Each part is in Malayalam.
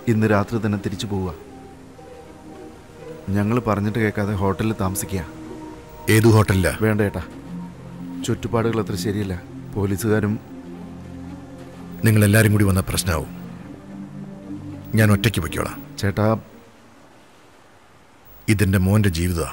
ഇന്ന് രാത്രി തന്നെ തിരിച്ചു പോവുക ഞങ്ങൾ പറഞ്ഞിട്ട് കേൾക്കാതെ ഹോട്ടലിൽ താമസിക്കുക ഏതു ഹോട്ടലിലാ വേണ്ട ഏട്ടാ ചുറ്റുപാടുകൾ അത്ര ശരിയല്ല പോലീസുകാരും നിങ്ങൾ എല്ലാവരും കൂടി വന്ന പ്രശ്നമാവും ഞാൻ ഒറ്റയ്ക്ക് പൊയ്ക്കോളാം ചേട്ടാ ഇതെന്റെ മോന്റെ ജീവിതമാണ്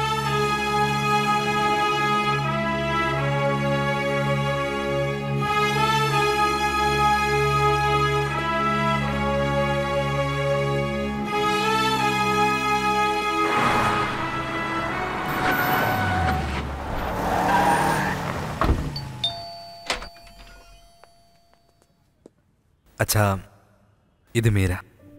അച്ഛാ ഇത് മീര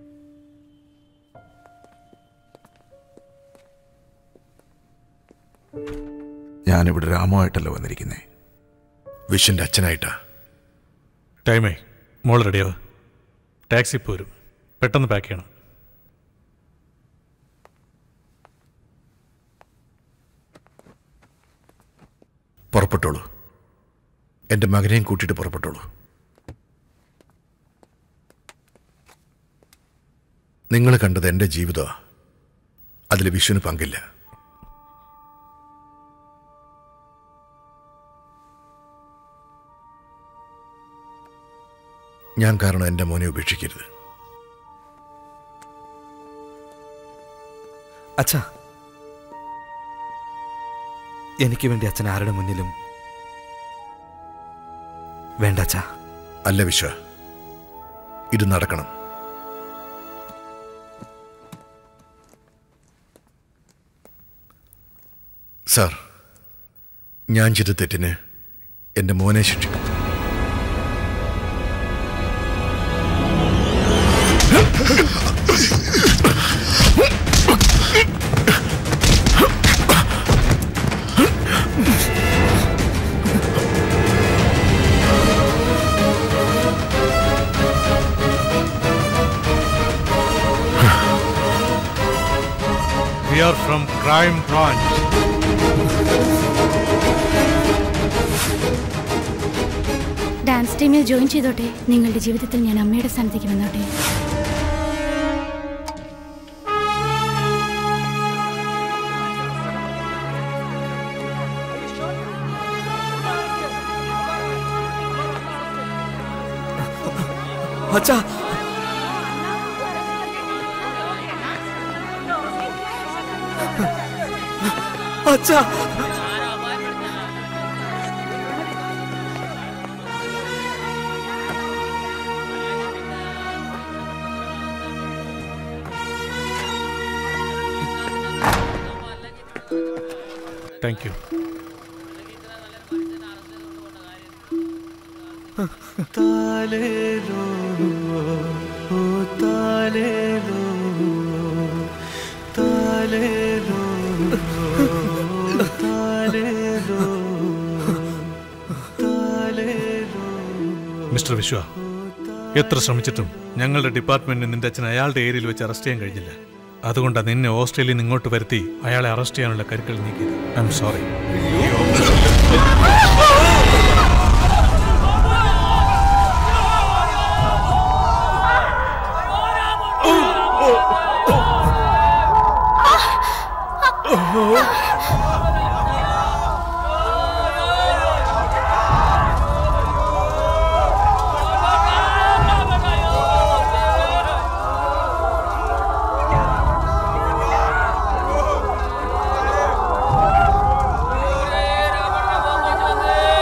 ഞാനിവിടെ രാമമായിട്ടല്ല വന്നിരിക്കുന്നേ വിഷന്റെ അച്ഛനായിട്ടാ ടൈമേ മോൾ റെഡിയാവ് ടാക്സി പോരും പെട്ടെന്ന് പാക്ക് ചെയ്യണം പുറപ്പെട്ടോളൂ എൻ്റെ മകനെയും കൂട്ടിയിട്ട് പുറപ്പെട്ടോളൂ നിങ്ങൾ കണ്ടത് എൻ്റെ ജീവിതമാണ് അതിൽ വിഷുവിന് പങ്കില്ല ഞാൻ കാരണം എൻ്റെ മോനെ ഉപേക്ഷിക്കരുത് അച്ഛാ എനിക്ക് വേണ്ടി അച്ഛൻ ആരുടെ മുന്നിലും വേണ്ട അച്ഛാ അല്ല വിശ്വ ഇത് നടക്കണം സാർ ഞാൻ ചെയ്ത തെറ്റിന് എൻ്റെ മോനെ ശിക്ഷിക്കും V R from crime branch dance ടീമിൽ ജോയിൻ ചെയ്തോട്ടെ നിങ്ങളുടെ ജീവിതത്തിൽ ഞാൻ അമ്മയുടെ സ്ഥാനത്തേക്ക് വന്നോട്ടെ അച്ഛാ അച്ഛാ താങ്ക് യു മിസ്റ്റർ വിശ്വ എത്ര ശ്രമിച്ചിട്ടും ഞങ്ങളുടെ ഡിപ്പാർട്ട്മെന്റിന് നിന്റെ അച്ഛൻ അയാളുടെ ഏരിയയിൽ വെച്ച് അറസ്റ്റ് ചെയ്യാൻ കഴിഞ്ഞില്ല അതുകൊണ്ടാണ് നിന്നെ ഓസ്ട്രേലിയയിൽ നിന്ന് ഇങ്ങോട്ട് വരുത്തി അയാളെ അറസ്റ്റ് ചെയ്യാനുള്ള കരുക്കൾ നീക്കിയത് ഐ എം സോറി േ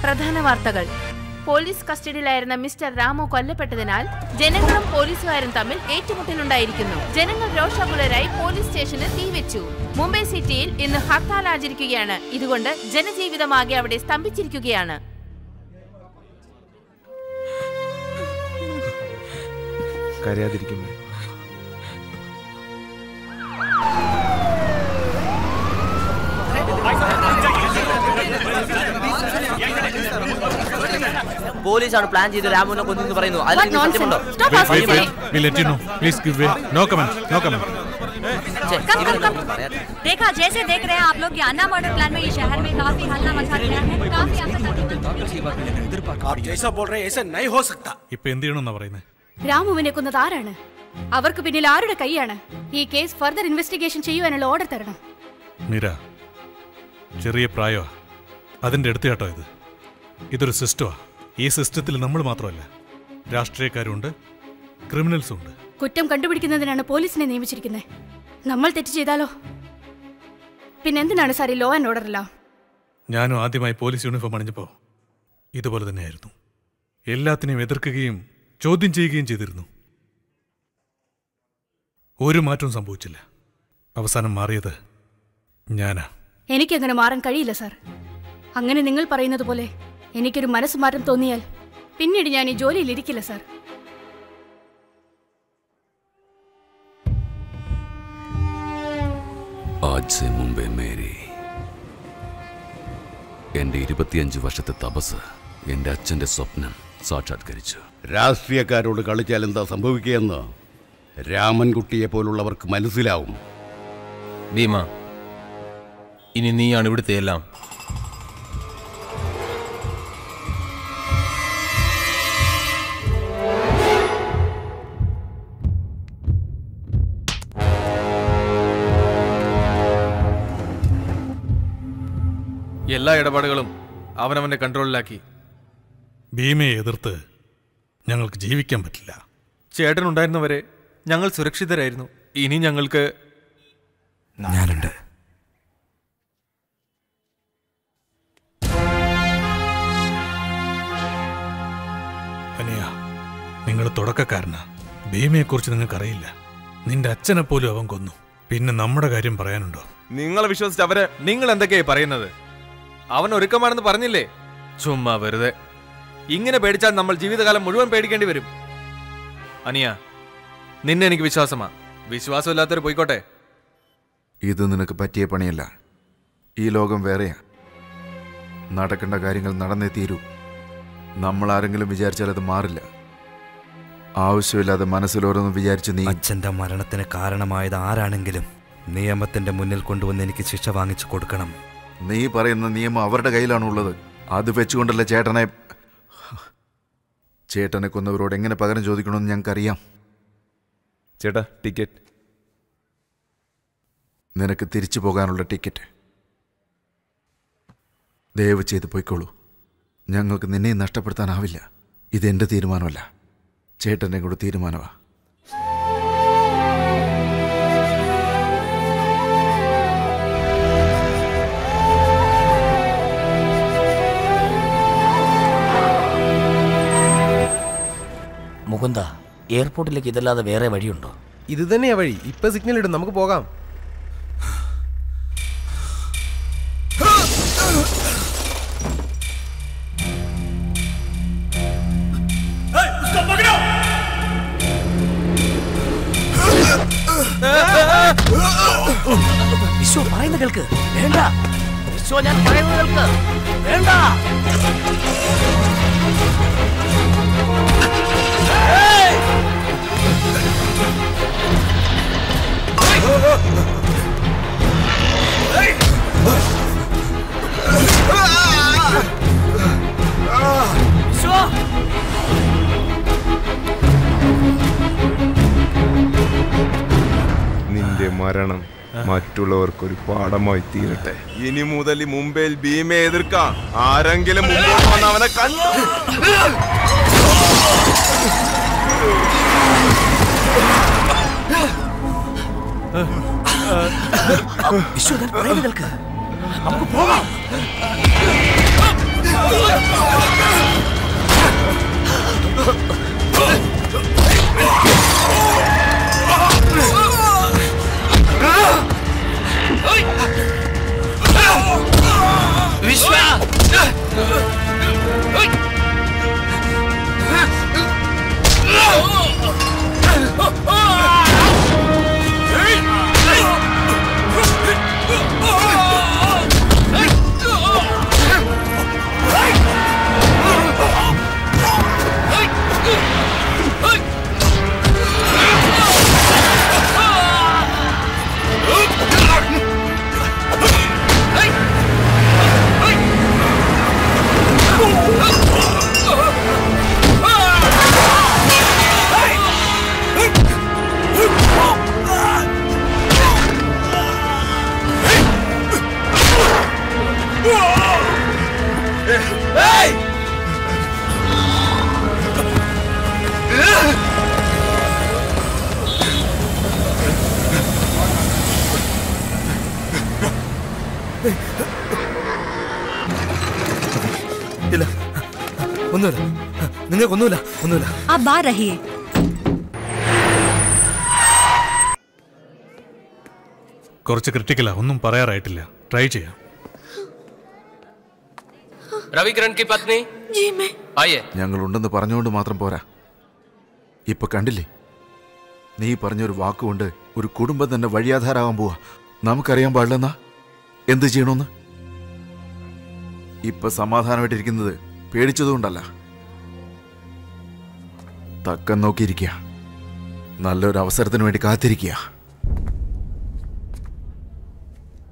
പ്രധാന വാർത്തകൾ പോലീസ് കസ്റ്റഡിയിലായിരുന്ന മിസ്റ്റർ രാമു കൊല്ലപ്പെട്ടതിനാൽ ജനങ്ങളും പോലീസുകാരും തമ്മിൽ ഏറ്റുമുട്ടലുണ്ടായിരിക്കുന്നു ജനങ്ങൾ രോഷാകുലരായി പോലീസ് സ്റ്റേഷന് തീവെച്ചു മുംബൈ സിറ്റിയിൽ ഇന്ന് ഹർത്താൽ ആചരിക്കുകയാണ് ഇതുകൊണ്ട് ജനജീവിതമാകെ അവിടെ സ്തംഭിച്ചിരിക്കുകയാണ് കരയാതിരിക്കുമേ പോലീസാണ് പ്ലാൻ ചെയ്ത് രാമുവിനെ കൊന്നെന്ന് പറയുന്നു അതിൽ What nonsense. സത്യമുണ്ടോ Stop Wait, asking wait, me. wait. We'll let you know. Please give way. No comment. No comment. ഛെ, कम कम ഇവരെന്താ कम പറയാ? देखा जैसे देख रहे हैं आप लोग याना मर्डर प्लान में ये शहर में काफी हल्ला मचा दिया है काफी आप जैसा बोल रहे हैं ऐसा नहीं हो सकता ഇപ്പൊ എന്ത് ചെയ്യണമെന്നാ പറയുന്നത് രാമുവിനെ കൊന്നത് ആരാണ് അവർക്ക് പിന്നിൽ ആരുടെ കൈയാണ് ഈ കേസ് ഫർദർ ഇൻവെസ്റ്റിഗേഷൻ ചെയ്യുവാനുള്ള ഓർഡർ തരണം മീര ചെറിയ പ്രായമാ അതിന്റെ അടുത്ത് കേട്ടോ ഇത് ഇതൊരു സിസ്റ്റമാ ഈ സിസ്റ്റത്തിൽ നമ്മൾ മാത്രമല്ല രാഷ്ട്രീയക്കാരുണ്ട് ക്രിമിനൽസും ഉണ്ട് കുറ്റം കണ്ടുപിടിക്കുന്നതിനാണ് പോലീസിനെ നിയമിച്ചിരിക്കുന്നത് നമ്മൾ തെറ്റ് ചെയ്താലോ പിന്നെന്തിനാണ് സാർ ഈ ലോ ആൻഡ് ഓർഡർ എല്ലാം ഞാനും ആദ്യമായി പോലീസ് യൂണിഫോം അണിഞ്ഞപ്പോൾ ഇതുപോലെ തന്നെയായിരുന്നു എല്ലാത്തിനെയും എതിർക്കുകയും ചോദ്യം ചെയ്യുകയും ചെയ്തിരുന്നു ഒരു മാറ്റവും സംഭവിച്ചില്ല അവസാനം മാറിയത് ഞാനാ എനിക്കങ്ങനെ മാറാൻ കഴിയില്ല സാർ അങ്ങനെ നിങ്ങൾ പറയുന്നത് പോലെ എനിക്കൊരു മനസ്സ് മാറ്റം തോന്നിയാൽ പിന്നീട് ഞാൻ ഈ ജോലിയിൽ ഇരിക്കില്ല സാർ ആജ് സെ മുമ്പേ മേരി എന്റെ ഇരുപത്തിയഞ്ച് വർഷത്തെ തപസ് എന്റെ അച്ഛന്റെ സ്വപ്നം സാക്ഷാത്കരിച്ചു രാഷ്ട്രീയക്കാരോട് കളിച്ചാൽ എന്താ സംഭവിക്കുകയെന്ന് രാമൻകുട്ടിയെ പോലുള്ളവർക്ക് മനസ്സിലാവും ഭീമ ഇനി നീയാണ് ഇവിടുത്തെ എല്ലാം എല്ലാ ഇടപാടുകളും അവനവന്റെ കൺട്രോളിലാക്കി ഭീമയെ എതിർത്ത് ഞങ്ങൾക്ക് ജീവിക്കാൻ പറ്റില്ല ചേട്ടനുണ്ടായിരുന്നവരെ ഞങ്ങൾ സുരക്ഷിതരായിരുന്നു ഇനി ഞങ്ങൾക്ക് ഞാനുണ്ട് അനിയ നിങ്ങൾ തുടക്കക്കാരനാ ഭീമയെക്കുറിച്ച് നിങ്ങൾക്കറിയില്ല നിന്റെ അച്ഛനെ പോലും അവൻ കൊന്നു പിന്നെ നമ്മുടെ കാര്യം പറയാനുണ്ടോ നിങ്ങളെ വിശ്വസിച്ച് അവര് നിങ്ങൾ എന്തൊക്കെയായി പറയുന്നത് അവൻ ഒരുക്കമാണെന്ന് പറഞ്ഞില്ലേ ചുമ്മാ വെറുതെ ഇങ്ങനെ പേടിച്ചാൽ നമ്മൾ ജീവിതകാലം മുഴുവൻ പേടിക്കേണ്ടി വരും അനിയ നിന്നെ എനിക്ക് വിശ്വാസമാ വിശ്വാസമില്ലാത്തൊരു പോയിക്കോട്ടെ ഇത് നിനക്ക് പറ്റിയ പണിയല്ല ഈ ലോകം വേറെയാ നടക്കേണ്ട കാര്യങ്ങൾ നടന്നേ തീരൂ നമ്മൾ ആരെങ്കിലും വിചാരിച്ചാൽ അത് മാറില്ല ആവശ്യമില്ലാതെ മനസ്സിലോരോന്ന് വിചാരിച്ച് നീ അച്ഛന്റെ മരണത്തിന് കാരണമായത് ആരാണെങ്കിലും നിയമത്തിന്റെ മുന്നിൽ കൊണ്ടുവന്ന് എനിക്ക് ശിക്ഷ വാങ്ങിച്ചു കൊടുക്കണം നീ പറയുന്ന നിയമം അവരുടെ കയ്യിലാണുള്ളത് അത് വെച്ചുകൊണ്ടല്ല ചേട്ടനെ ചേട്ടനെ കൊന്നവരോട് എങ്ങനെ പകരം ചോദിക്കണമെന്ന് ഞങ്ങൾക്കറിയാം ചേട്ടാ ടിക്കറ്റ് നിനക്ക് തിരിച്ചു പോകാനുള്ള ടിക്കറ്റ് ദയവ് ചെയ്ത് പോയിക്കോളൂ ഞങ്ങൾക്ക് നിന്നെ നഷ്ടപ്പെടുത്താനാവില്ല ഇതെന്റെ തീരുമാനമല്ല ചേട്ടൻ്റെ കൂടെ തീരുമാനമാ മുകുന്ദ എയർപോർട്ടിലേക്ക് ഇതല്ലാതെ വേറെ വഴിയുണ്ടോ ഇത് തന്നെയാ വഴി ഇപ്പൊ സിഗ്നൽ ഇടും നമുക്ക് പോകാം വിശ്വ പറയുന്ന കേൾക്ക് വേണ്ട വിശ്വ ഞാൻ പറയുന്നത് കേൾക്ക് വേണ്ട വിശ്വ നിന്റെ മരണം മറ്റുള്ളവർക്കൊരു പാഠമായി തീരട്ടെ ഇനി മുതൽ ഈ മുംബൈയിൽ ഭീമയെ എതിർക്കാം ആരെങ്കിലും മുമ്പോട്ട് വന്ന് അവനെ കണ്ടു വിശ്വ ഞാൻ പറയുന്നത് കേൾക്ക് നമുക്ക് പോകാം ഇല്ല ഒന്നുമില്ല നിങ്ങൾക്കൊന്നുമില്ല ഒന്നുമില്ല आप बाहर रहिए കുറച്ച് ക്രിട്ടിക്കലാ ഒന്നും പറയാറായിട്ടില്ല ട്രൈ ചെയ്യാം रवि किरण की पत्नी जी मैं आइए ഞങ്ങളുണ്ടെന്ന് പറഞ്ഞുകൊണ്ട് മാത്രം പോരാ ഇപ്പൊ കണ്ടില്ലേ നീ പറഞ്ഞൊരു വാക്കുകൊണ്ട് ഒരു കുടുംബം തന്നെ വഴിയാധാരാകാൻ പോവാ നമുക്കറിയാൻ പാടില്ലെന്നാ എന്ത് ചെയ്യണമെന്ന് ഇപ്പൊ സമാധാനമായിട്ടിരിക്കുന്നത് പേടിച്ചതുകൊണ്ടല്ല തക്കം നോക്കിയിരിക്കുക നല്ലൊരു അവസരത്തിന് വേണ്ടി കാത്തിരിക്കുക